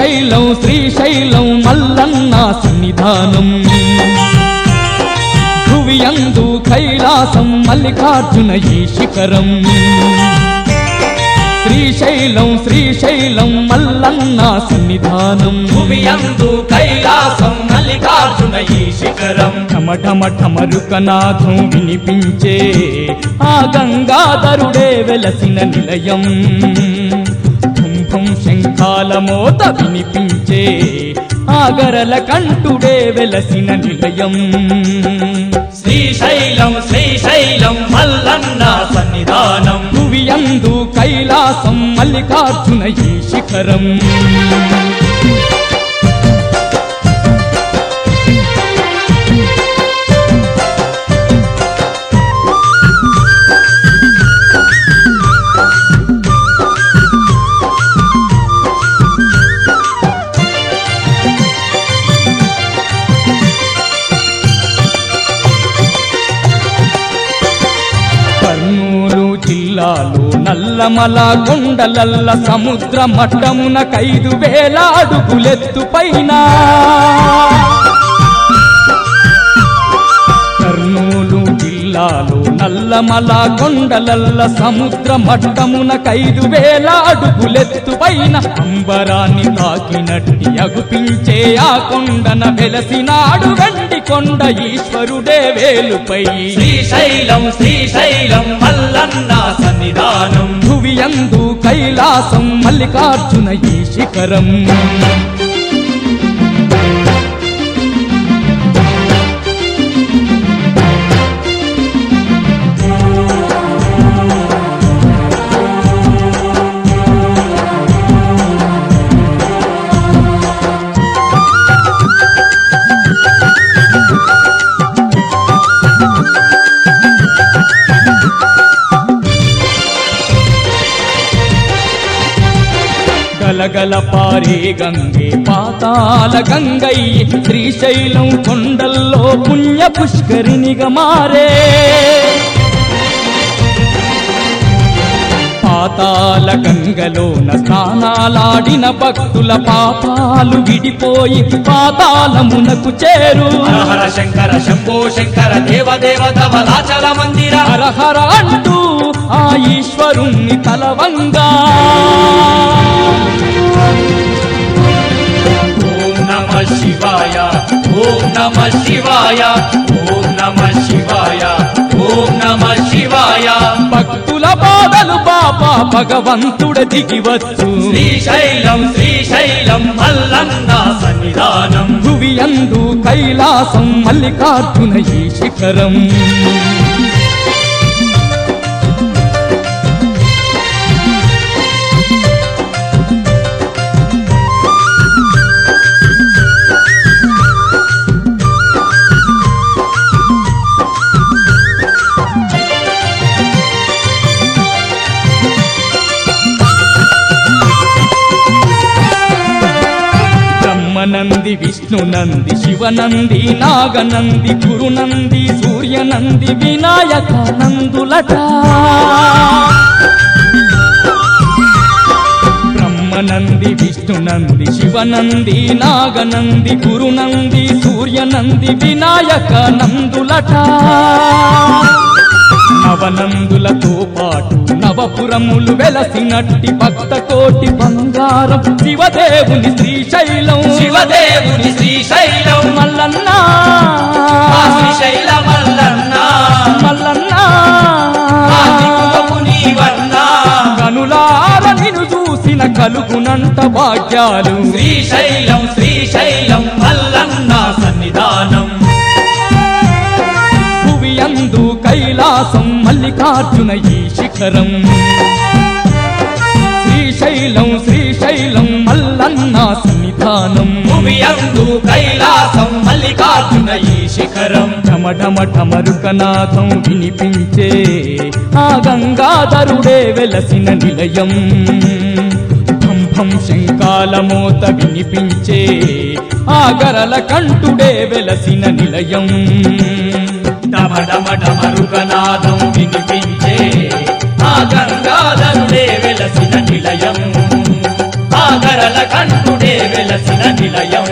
శ్రీశైలం శ్రీశైలం మల్లన్న సన్నిధానం భువియందు కైలాసం మల్లికార్జున ఈ శిఖరం శ్రీశైలం శ్రీశైలం మల్లన్న సన్నిధానం భూమియందు కైలాసం మల్లికార్జున ఈ శిఖరం ఠమఠమఠమరుకనాథం వినిపించే ఆ గంగాధరుడే వెలసిన నిలయం కుంభం శంఖాల మోత వినిపించే ఆ గరల కంఠుడే వెలసిన నిలయం శ్రీశైలం శ్రీశైలం మల్లన్న సన్నిధానం భువియందు కైలాసం మల్లికార్జున ఈ శిఖరం కర్నూలు జిల్లాలో నల్లమల కొండలల్ల సముద్ర మట్టమున కైదు వేల అడుగులెత్తు పైన కర్నూలు జిల్లాలో నల్లమల కొండలల్ల సముద్ర మట్టమున కైదు వేల అడుగులెత్తు పైన అంబరాన్ని తాకినట్టి అగుపించే ఆ కొండన వెలసినాడు వెండి కొండ ఈశ్వరుడే వేలుపై శ్రీశైలం శ్రీశైలం మల్లన్న సన్నిధానం భువియందు కైలాసం మల్లికార్జున ఈ శిఖరం గలగల పారే గంగే పాతాల గంగయ్య శ్రీశైలం కొండల్లో పుణ్య పుష్కరిణిగా మారే పాతాల గంగలోన స్నానాలాడిన భక్తుల పాపాలు విడిపోయి పాతాళమునకు చేరు హర హర శంకర శంభో శంకర దేవ దేవ ధవలాచల మందిర హరహర అంటూ ఆ ఈశ్వరుణ్ణి తలవంగా ఓం నమ శివాయ ఓం నమ శివాయ ఓం నమ శివాయ ఓం నమ శివాయ భక్తుల బాధలు పాప భగవంతుడ దిగివచ్చు శ్రీశైలం శ్రీశైలం మల్లన్న సన్నిధానం భువియందు కైలాసం మల్లికార్జున ఈ శిఖరం బ్రహ్మనంది విష్ణునంది శివనంది నాగనంది గురునంది సూర్యనంది వినాయక నందులట బ్రహ్మనంది విష్ణునంది శివనంది నాగనంది గురునంది సూర్యనంది వినాయక నందులట నవనందులతో పాటు నవపురములు వెలసినట్టి భక్త కోటి బంగారం శివదేవుని శ్రీశైలం శివదేవుని శ్రీశైలం మల్లన్న ఆ శ్రీశైల మల్లన్న మల్లన్న ఆ దిగువకు నీవన్నా కనులార నిన్ను చూసిన కలుగునంత భాగ్యాలు శ్రీశైలం శ్రీశైలం మల్లన్న సన్నిధానం భువియందు కైలాసం మల్లికార్జున ఈ శిఖరం శ్రీశైలం శ్రీశైలం మల్లన్న సన్నిధానం భూమియందు కైలాసం మల్లికార్జున ఈ శిఖరం ఢమఢమఢమరుకనాథం వినిపించే ఆ గంగాధరుడే వెలసిన నిలయం భం భం శంకాల మోత వినిపించే ఆ గరల కంఠుడే వెలసిన నిలయం డమ డమ డమరుగనాదం వినిపించే ఆ గంగాధరుడే వెలసిన నిలయం ఆ గరల కంఠుడే వెలసిన నిలయం